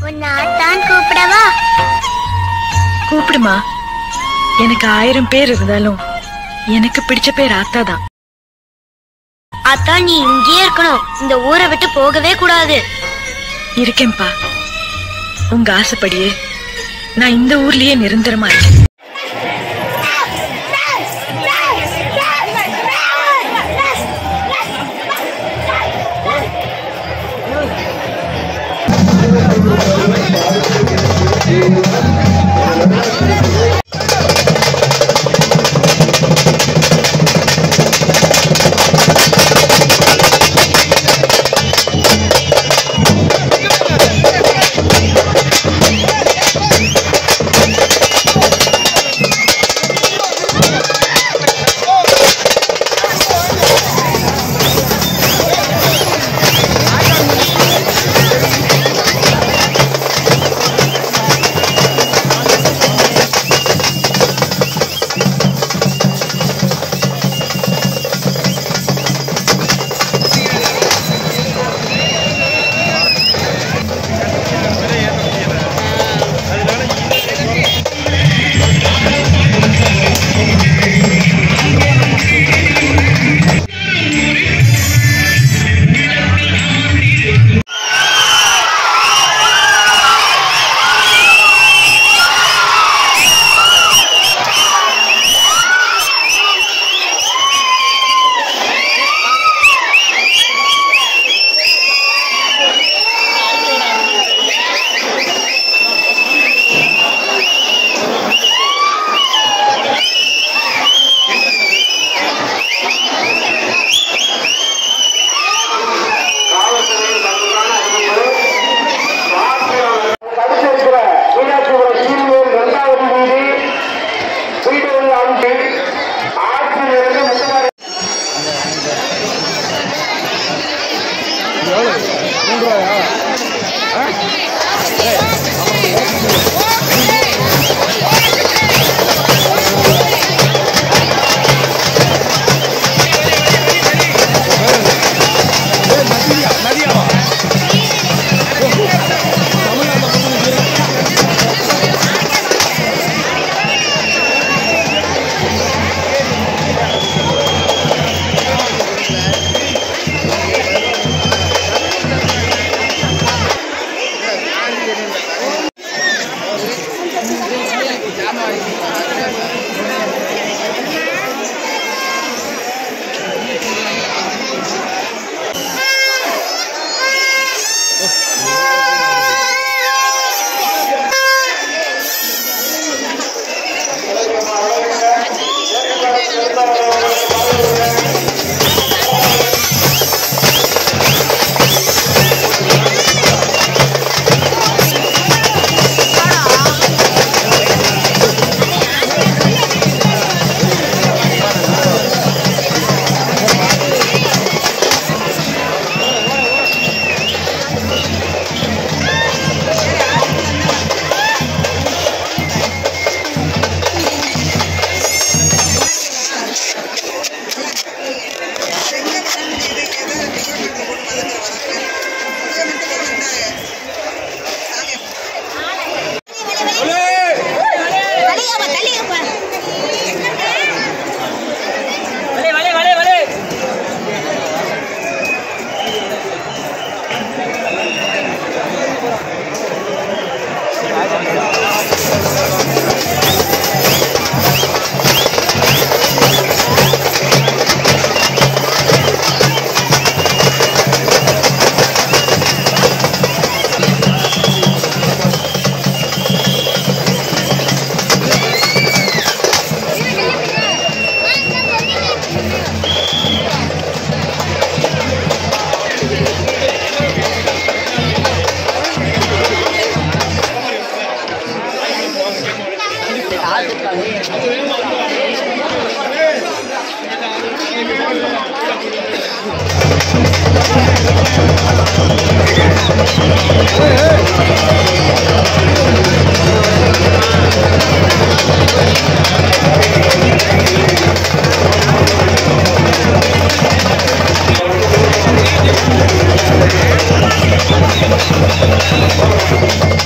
உன்னை ஆத்தான் கூப்பிடவா கூப்பிடுமா எனக்கு ஆயிரம் பேர் இருந்தாலும் எனக்கு பிடிச்ச பேர் ஆத்தா தான் அத்தா நீ இங்கேயே இருக்கணும் இந்த ஊரை விட்டு போகவே கூடாது இருக்கேன்பா உங்க ஆசைப்படியே நான் இந்த ஊர்லயே நிரந்தரமா இருக்கேன் அடுத்திருக்கிற மீனாட்சிபுரம் சீனியர் இரண்டாவது வீதி வீடு அஞ்சு ஆற்றிலிருந்து முத்துமாரி Thank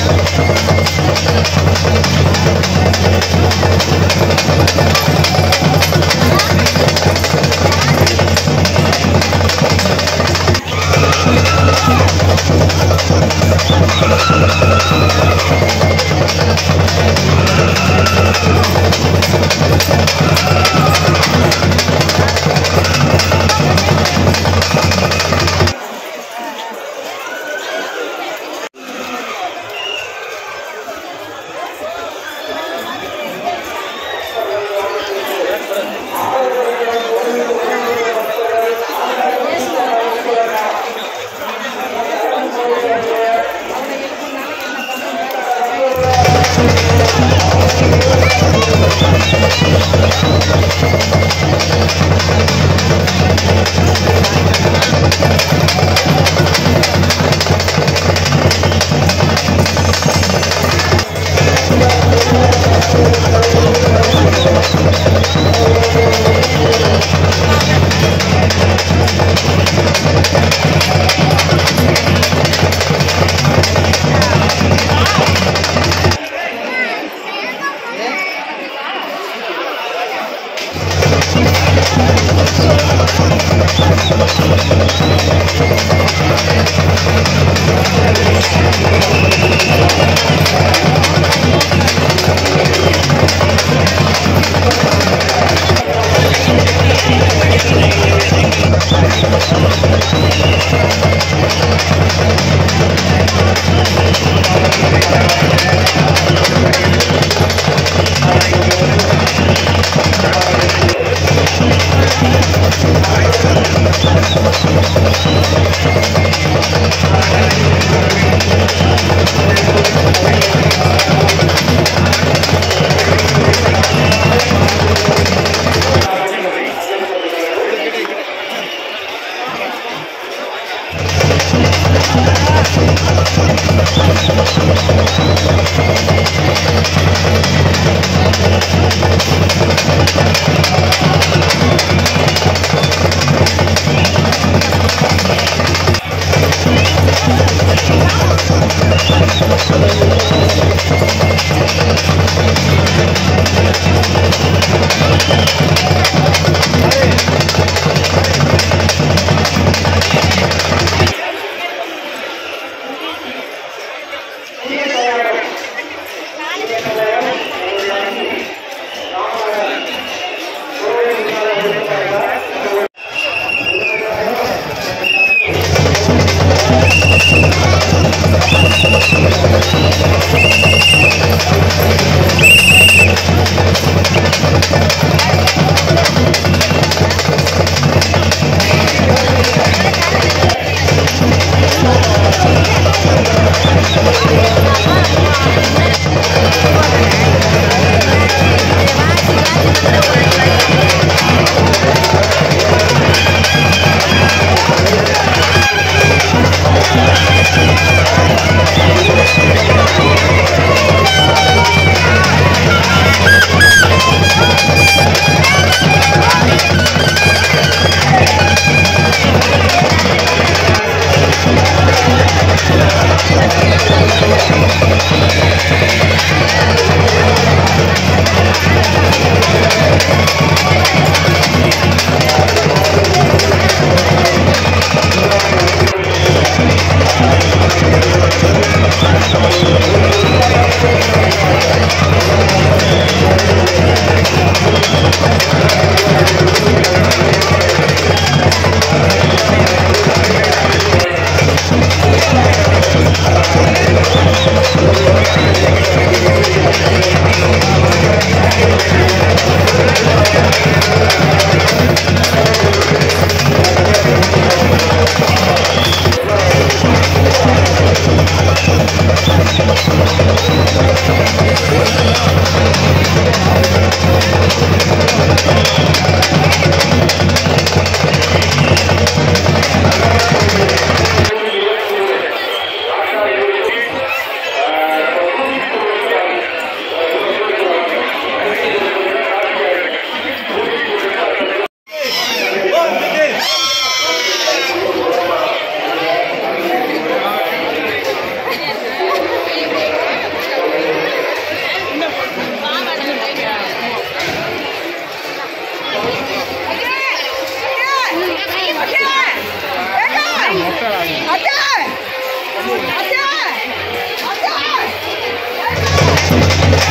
ஆ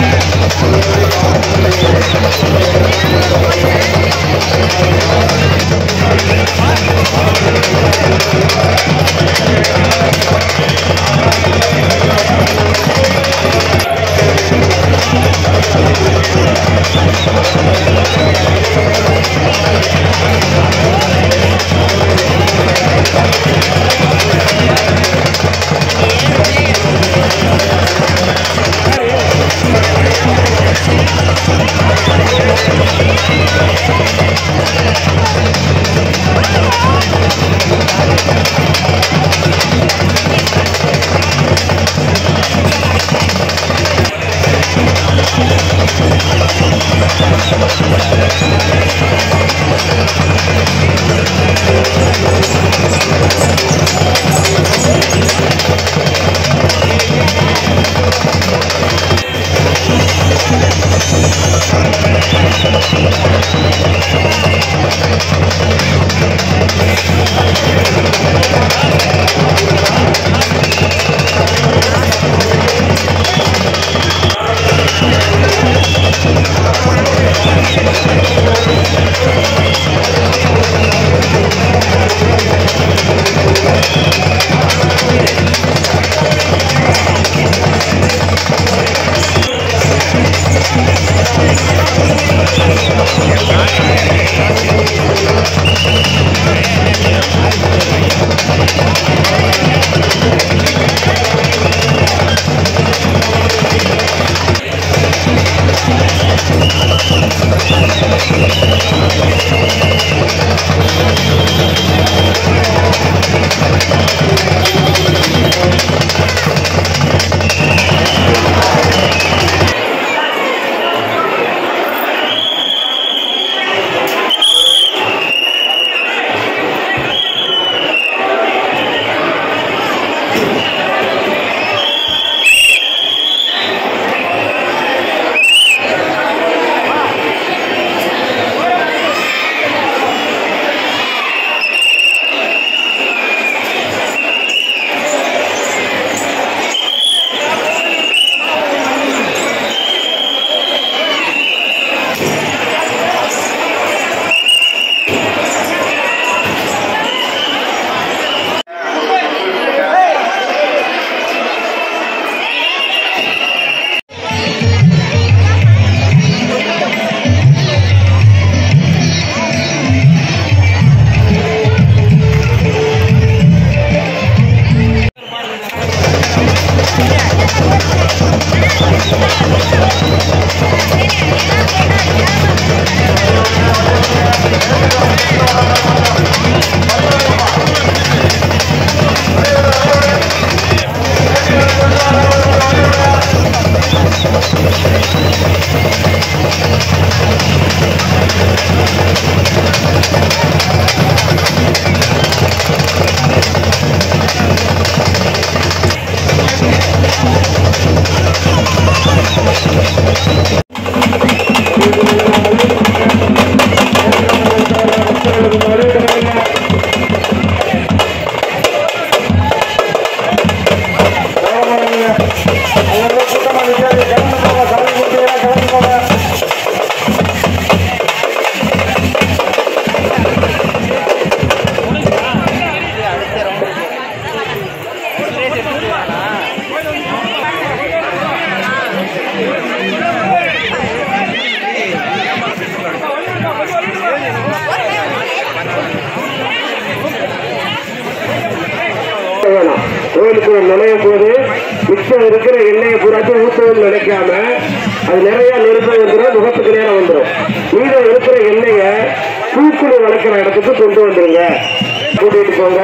வேணாம் கோயிலுக்கு நுழையும் போது மிச்சம் இருக்கிற எண்ணெயை பூராச்சும் ஊற்றணும்னு நினைக்காம அது நிறைய நெருப்பம் வந்துடும் முகத்துக்கு நேரம் வந்துடும் மீதம் இருக்கிற எண்ணெயை பூக்குழி வளர்க்கிற இடத்துக்கு கொண்டு வந்துருங்க கூட்டிட்டு போங்க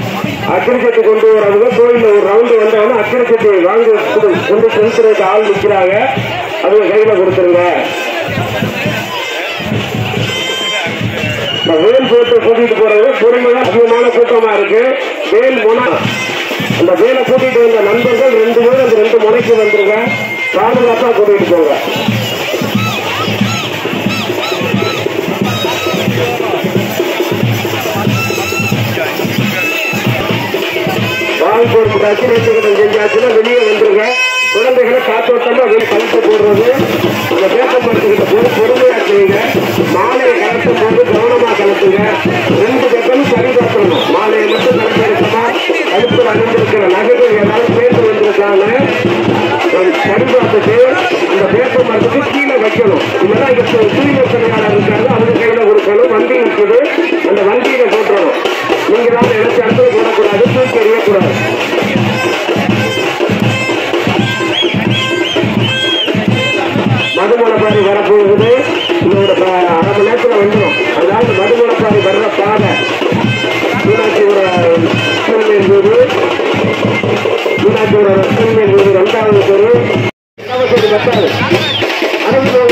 அக்கறை சட்டி கொண்டு வரவங்க கோயில்ல ஒரு ரவுண்டு வந்தவங்க அக்கறை சட்டி வாங்கி கொடு- கொண்டு செலுத்துறதுக்கு ஆள் நிக்கிறாங்க அவங்க கையில கொடுத்துருங்க இந்த வேல் போட்டு கூட்டிட்டு போறது பொறுமையா அதிகமான கூட்டமா இருக்கு வேல் முனை அந்த வேலை கூட்டிட்டு வந்த நண்பர்கள் ரெண்டு பேரும் அந்த ரெண்டு முனைக்கு வந்துருங்க பாதுகாப்பா கூட்டிட்டு போங்க வாங்கி போட்டு நேற்றுக்கிட்ட செஞ்சாச்சுன்னா வெளியே வந்துருங்க குழந்தை குழந்தைகளை காத்தோட்டமா வெளியே கலந்து போடுறது இந்த வேப்ப மரத்துக்கிட்ட போது பொறுமையா செய்யுங்க மாலையை கலத்தும் போது கவனமா கலத்துங்க ரெண்டு பக்கமும் சரி பார்க்கணும் மாலையை மட்டும் கலந்து எடுக்கமா கழுத்தில் அணிந்திருக்கிற நகைகள் ஏதாவது சேர்ந்து வந்திருக்காங்க சரி பார்த்துட்டு அந்த வேப்ப மரத்துக்கு கீழே வைக்கணும் இல்லைன்னா இங்க தூய்மை பணியாளர் இருக்காங்க அவங்க கையில கொடுக்கணும் வண்டி இருக்குது அந்த வண்டியில போட்டுறணும் நீங்க தான் நினைச்ச இடத்துல போடக்கூடாது தூக்கி எறியக்கூடாது மதுமலப்பாரி வரப்போகுது இன்னொரு ப- அரை மணி நேரத்தில் வந்துடும் அதாவது மதுமலப்பாரி வர்ற பாதை மீனாட்சியோட ஸ்கூல் என்பது மீனாட்சியோட ஸ்கூல் என்பது ரெண்டாவது தெரு அவசியம் பத்தாது அனுப்பி போங்க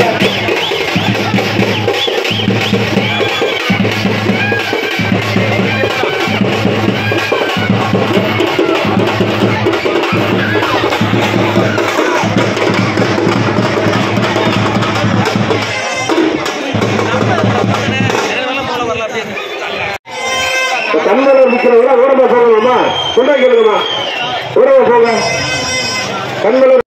கண்மலர் நிற்கிறவங்க ஓரமா போகணுமா சொல்ற கேளுங்கம்மா ஓரமா போங்க கண்மலர்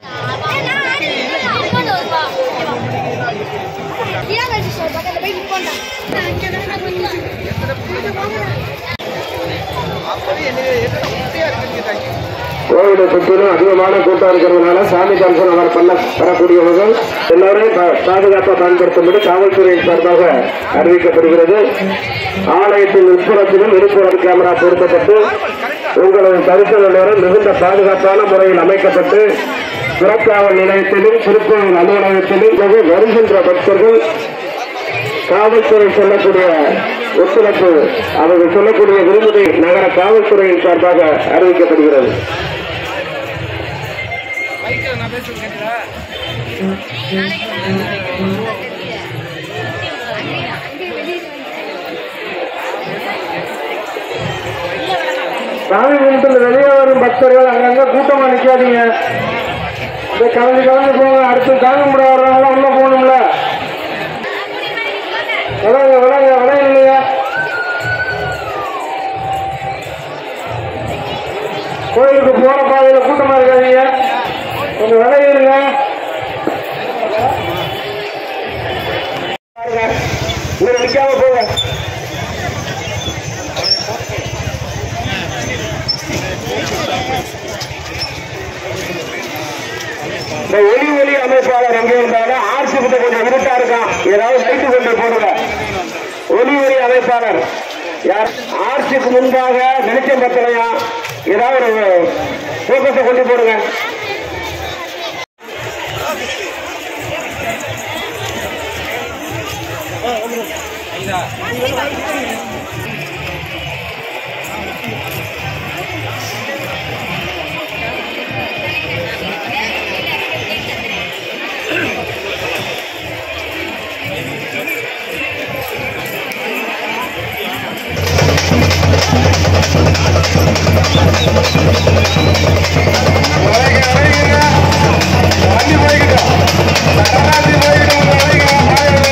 கோவிலை சுற்றிலும் அதிகமான கூட்டம் இருக்கிறதுனால சாமி தரிசனம் வர பண்ண வரக்கூடியவர்கள் எல்லாரையும் பா- பாதுகாப்பா பயன்படுத்தும்படி காவல்துறையின் சார்பாக அறிவிக்கப்படுகிறது ஆலயத்தின் உட்புறத்திலும் வெளிப்புற கேமரா பொருத்தப்பட்டு உங்களது தரிசன நேரம் மிகுந்த பாதுகாப்பான முறையில் அமைக்கப்பட்டு புறக்காவல் நிலையத்திலும் திருக்கோவில் அலுவலகத்திலும் மிக வருகின்ற பக்தர்கள் காவல்துறை சொல்லக்கூடிய ஒத்துழைப்பு அவர்கள் சொல்லக்கூடிய விருதுரை நகர காவல்துறையின் சார்பாக அறிவிக்கப்படுகிறது சாமி கும்பிட்டு வெளியே வரும் பக்தர்கள் அங்கங்க கூட்டமா நிக்காதீங்க இந்த கலந்து கலந்து போங்க அடுத்து தாங்க முடியாது வர்றவங்க உள்ள போகணும்ல விளையாங்க விளையாங்க விளையாங்க இல்லையா கோயிலுக்கு போற பாதையில கூட்டமா இருக்காதீங்க கொஞ்சம் விளையிருங்க இங்க நிக்காம போங்க இந்த ஒளி ஒளி அமைப்பாளர் எங்க இருந்தாலும் ஆர்சி கிட்ட கொஞ்சம் இருட்டா இருக்கான் ஏதாவது லைட்டு கொண்டு போடுங்க ஒளி ஒளி அமைப்பாளர் யார் ஆர்சிக்கு முன்பாக வெளிச்சம் பத்தலையா ஏதாவது ஒரு போக்கத்தை கொண்டு போடுங்க வண்டி போய்கிட்டோம் போய்கிட்டோம்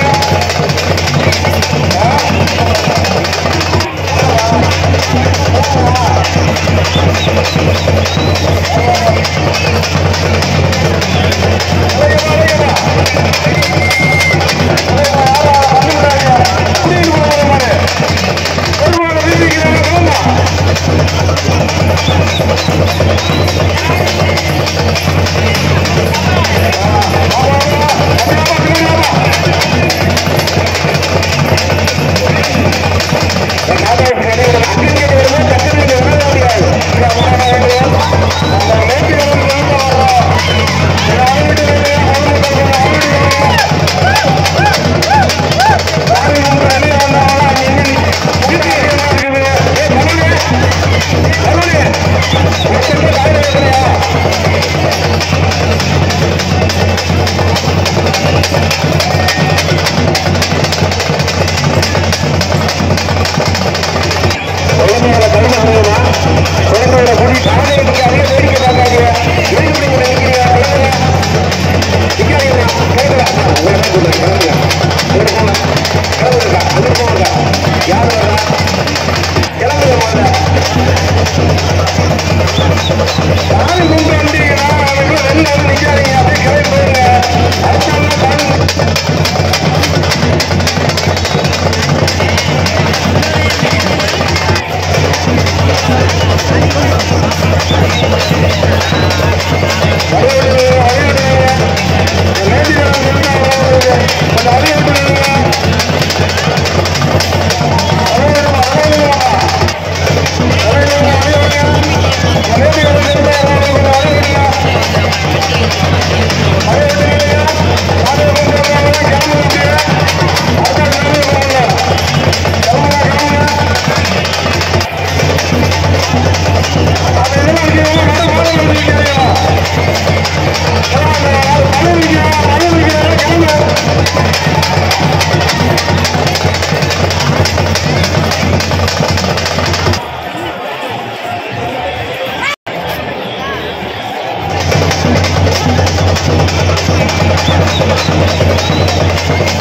வீதிக்கு ஆ